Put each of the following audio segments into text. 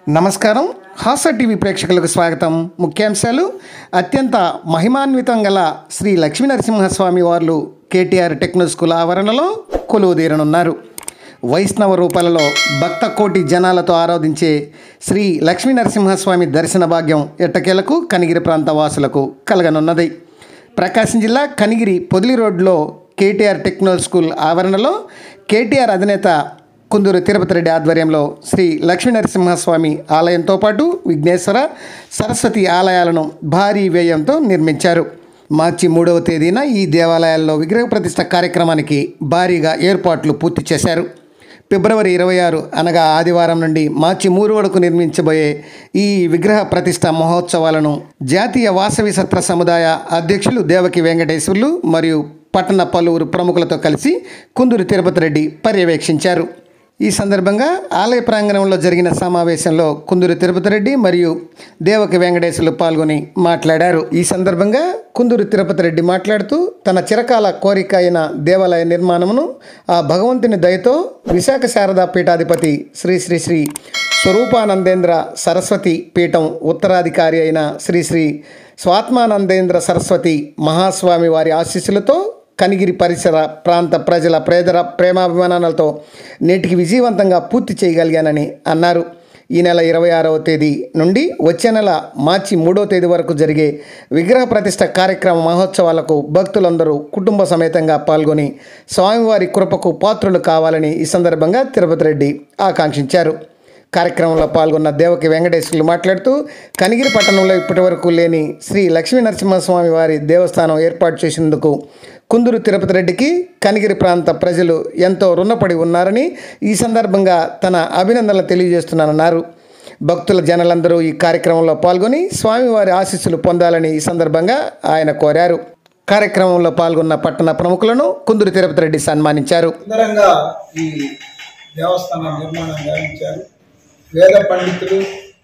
నమస్కారం హాస టీవీ ప్రేక్షకులకు స్వాగతం ముఖ్యాంశాలు అత్యంత మహిమాన్వితం గల శ్రీ లక్ష్మీ నరసింహస్వామి వార్లు కేటీఆర్ టెక్నో స్కూల్ ఆవరణలో కొలువుదీరనున్నారు వైష్ణవ రూపాలలో భక్త కోటి జనాలతో ఆరాధించే శ్రీ లక్ష్మీ నరసింహస్వామి దర్శన భాగ్యం ఎట్టకేలకు కనిగిరి ప్రాంత వాసులకు కలగనున్నది ప్రకాశం జిల్లా కనిగిరి పొదిలి రోడ్లో కేటీఆర్ టెక్నో స్కూల్ ఆవరణలో కేటీఆర్ అధినేత కుందూరు తిరుపతి రెడ్డి ఆధ్వర్యంలో శ్రీ లక్ష్మీ నరసింహస్వామి ఆలయంతో పాటు విఘ్నేశ్వర సరస్వతి ఆలయాలను భారీ వ్యయంతో నిర్మించారు మార్చి మూడవ తేదీన ఈ దేవాలయాల్లో విగ్రహ ప్రతిష్ట కార్యక్రమానికి భారీగా ఏర్పాట్లు పూర్తి చేశారు ఫిబ్రవరి ఇరవై ఆరు అనగా ఆదివారం నుండి మార్చి మూడు వరకు నిర్మించబోయే ఈ విగ్రహ ప్రతిష్ట మహోత్సవాలను జాతీయ వాసవి సత్ర సముదాయ అధ్యక్షులు దేవకి వెంకటేశ్వర్లు మరియు పట్టణ పలువురు ప్రముఖులతో కలిసి కుందూరు తిరుపతి రెడ్డి పర్యవేక్షించారు ఈ సందర్భంగా ఆలయ ప్రాంగణంలో జరిగిన సమావేశంలో కుందూరు తిరుపతి రెడ్డి మరియు దేవకి వెంకటేశ్వర్లు పాల్గొని మాట్లాడారు ఈ సందర్భంగా కుందూరు తిరుపతి రెడ్డి మాట్లాడుతూ తన చిరకాల కోరిక అయిన దేవాలయ నిర్మాణమును ఆ భగవంతుని దయతో విశాఖ శారదా పీఠాధిపతి శ్రీ శ్రీ శ్రీ స్వరూపానందేంద్ర సరస్వతి పీఠం ఉత్తరాధికారి అయిన శ్రీ శ్రీ స్వాత్మానందేంద్ర సరస్వతి మహాస్వామి వారి ఆశీస్సులతో కనిగిరి పరిసర ప్రాంత ప్రజల ప్రేదర ప్రేమాభిమానాలతో నేటికి విజయవంతంగా పూర్తి చేయగలిగానని అన్నారు ఈ నెల ఇరవై ఆరవ తేదీ నుండి వచ్చే నెల మార్చి మూడో తేదీ వరకు జరిగే విగ్రహ ప్రతిష్ట కార్యక్రమ మహోత్సవాలకు భక్తులందరూ కుటుంబ సమేతంగా పాల్గొని స్వామివారి కృపకు పాత్రులు కావాలని ఈ సందర్భంగా తిరుపతి రెడ్డి ఆకాంక్షించారు కార్యక్రమంలో పాల్గొన్న దేవకి వెంకటేశ్వర్లు మాట్లాడుతూ కనిగిరి పట్టణంలో ఇప్పటివరకు లేని శ్రీ లక్ష్మీ నరసింహస్వామి వారి దేవస్థానం ఏర్పాటు చేసినందుకు కుందూరు తిరుపతి రెడ్డికి కనిగిరి ప్రాంత ప్రజలు ఎంతో రుణపడి ఉన్నారని ఈ సందర్భంగా తన అభినందనలు తెలియజేస్తున్నానన్నారు భక్తుల జనాలందరూ ఈ కార్యక్రమంలో పాల్గొని స్వామివారి ఆశీస్సులు పొందాలని ఈ సందర్భంగా ఆయన కోరారు కార్యక్రమంలో పాల్గొన్న పట్టణ ప్రముఖులను కుందూరు తిరుపతి రెడ్డి సన్మానించారు సుందరంగా ఈ దేవస్థానం నిర్మాణం గావించారు వేద పండితులు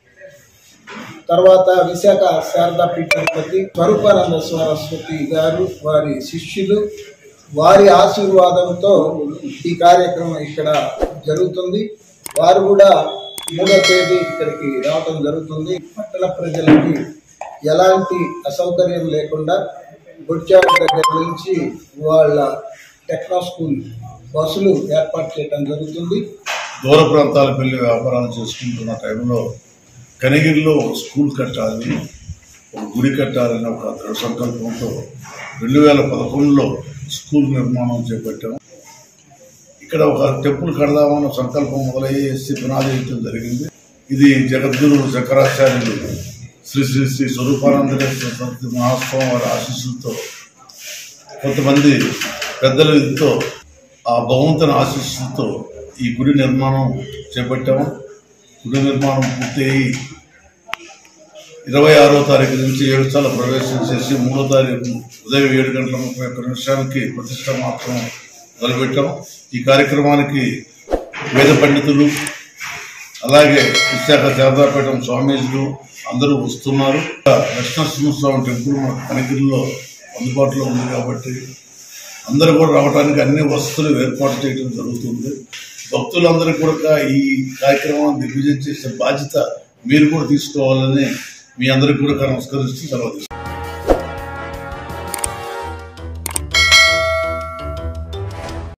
తర్వాత విశాఖ శారదా పీఠాధిపతి స్వరూపానంద సరస్వతి గారు వారి శిష్యులు వారి ఆశీర్వాదంతో ఈ కార్యక్రమం ఇక్కడ జరుగుతుంది వారు కూడా మూడో తేదీ ఇక్కడికి రావటం జరుగుతుంది పట్టణ ప్రజలకి ఎలాంటి అసౌకర్యం లేకుండా బొడ్చాడు దగ్గర నుంచి వాళ్ళ టెక్నో స్కూల్ బస్సులు ఏర్పాటు చేయడం జరుగుతుంది దూర ప్రాంతాలకు వెళ్ళి వ్యాపారాలు చేసుకుంటున్న టైంలో కనిగిరిలో ఒక స్కూల్ కట్టాలి ఒక గుడి కట్టాలని ఒక దృఢ సంకల్పంతో రెండు వేల పదకొండులో స్కూల్ నిర్మాణం చేపట్టాం ఇక్కడ ఒక టెంపుల్ కడదామన్న సంకల్పం మొదలయ్యేసి పునాది వేయటం జరిగింది ఇది జగద్గురు శంకరాచార్యులు శ్రీ శ్రీ శ్రీ స్వరూపానంద సరస్వతి మహాస్వామి వారి ఆశీస్సులతో కొంతమంది పెద్దల ఇదితో ఆ భగవంతుని ఆశీస్సులతో ఈ గుడి నిర్మాణం చేపట్టాము గుడి నిర్మాణం పూర్తయి ఇరవై ఆరో తారీఖు నుంచి ఏడు సార్లు ప్రవేశం చేసి మూడో తారీఖు ఉదయం ఏడు గంటల ముప్పై ఒక్క నిమిషాలకి ప్రతిష్ట మాత్రం మొదలుపెట్టాం ఈ కార్యక్రమానికి వేద పండితులు అలాగే విశాఖ శారదాపేటం స్వామీజీలు అందరూ వస్తున్నారు లక్ష్మణస్వామి టెంపుల్ మన కనగిరిలో అందుబాటులో ఉంది కాబట్టి అందరూ కూడా రావడానికి అన్ని వసతులు ఏర్పాటు చేయడం జరుగుతుంది భక్తులందరూ కూడా ఈ కార్యక్రమాన్ని దిగ్విజయం చేసే బాధ్యత మీరు కూడా తీసుకోవాలని మీ అందరికీ కూడా నమస్కరిస్తూ సెలవు తీసుకుంటాను.